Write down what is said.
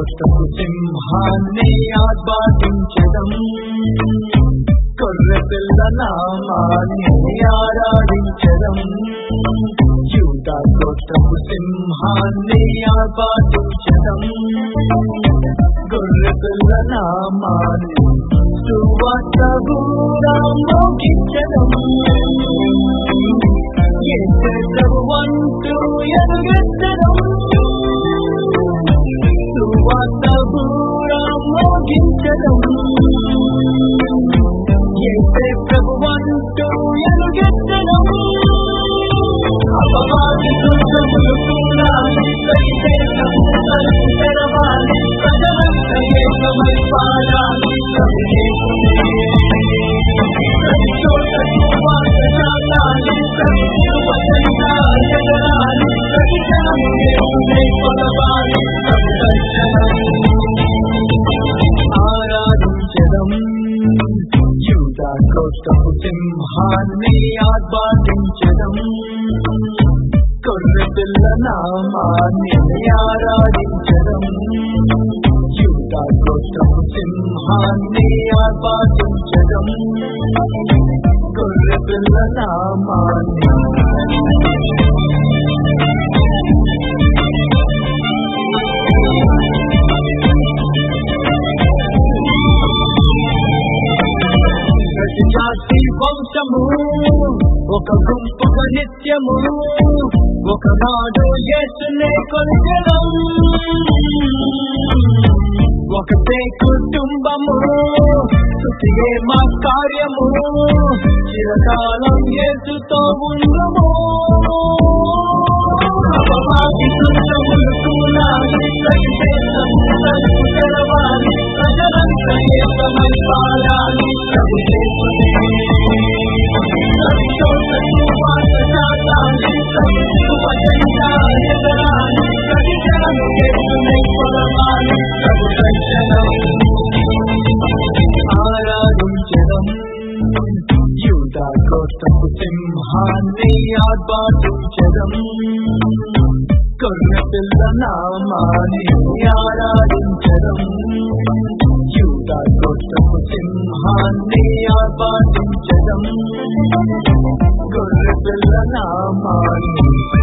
కోటకు సింహాన్ని ఆర్భాటించడం కొర్రె పిల్ల నామాన్ని ఆరాధించడం యూదా కోటకు సింహాన్ని ఆర్భాటించడం గొర్రె పిల్ల నామాన్ని సువార్త కూడా మోగించడం ఎంతవంటూ ఎరుగెత్తడం సువార్త కూడా మోగించడం ఎంతే ప్రభువంటూ ఎరుగెత్తడం అపవాది దుర్గములు కూడా సైతే తలుపు తెరవాలి ప్రజలంతా ఏకమై పాడాలి ప్రతి చోట సువార్త చాటాలి ప్రతి యువతంగా ఎగరాలి ప్రతి జనము దేవుని కొలవాలి ఆరాధించడం యూదా కోటపు సింహాన్ని ఆర్భాటించడం కొర్రె పిల్ల నామాన్ని ఆరాధించడం యూదా కోటపు సింహాన్ని ఆర్భాటించడం కొర్రె పిల్ల నామాన్ని ప్రతి జాతి వంశము ఒక గుంపుగా నిత్యము ఒకనాడు యేసునే కొలిచెదం ఒకటే కుటుంబము స్తుతియే మా కార్యము చిరకాలం యేసుతో ఉండము అపవాది దుష్టములు కూలాలి ప్రతి దేశము తలుపు తెరవాలి ప్రజలంతా ఏకమై పాడాలి ప్రతి దేశమే ప్రతి చోట సువార్త చాటాలి ప్రతి యువజంగా ఎగరాలి ప్రతి జనము యేసునే కొలవాలి ప్రభు దర్శనం ఆరాధించడం యూదా కోటపు సింహాన్ని ఆర్భాటించడం కొర్ర పిల్ల నామాన్ని ఆరాధించడం యూదా కోటపు సింహాన్ని ఆర్భాటించడం గొర్రె పిల్ల నామాన్ని